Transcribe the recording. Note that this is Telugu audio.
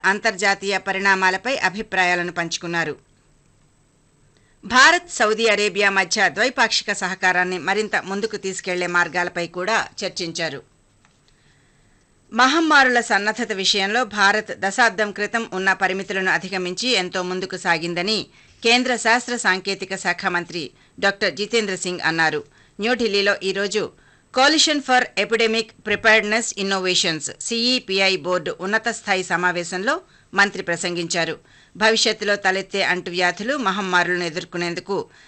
అంతర్జాతీయ పరిణామాలపై అభిప్రాయాలను పంచుకున్నారు భారత్ సౌదీ అరేబియా మధ్య ద్వైపాక్షిక సహకారాన్ని మరింత ముందుకు తీసుకెళ్లే మార్గాలపై కూడా చర్చించారు మహమ్మారుల సన్నద్ధత విషయంలో భారత్ దశాబ్దం క్రితం ఉన్న పరిమితులను అధిగమించి ఎంతో ముందుకు సాగిందని కేంద్ర శాస్త్ర సాంకేతిక శాఖ మంత్రి డాక్టర్ జితేంద్ర సింగ్ అన్నారు న్యూఢిల్లీలో ఈరోజు coalition for epidemic preparedness innovations CEPI board ఉన్నత స్థాయి సమావేశంలో మంత్రి ప్రసంగించారు భవిష్యత్తులో తలెత్తే అంటువ్యాధులు మహమ్మారులను ఎదుర్కొనేందుకు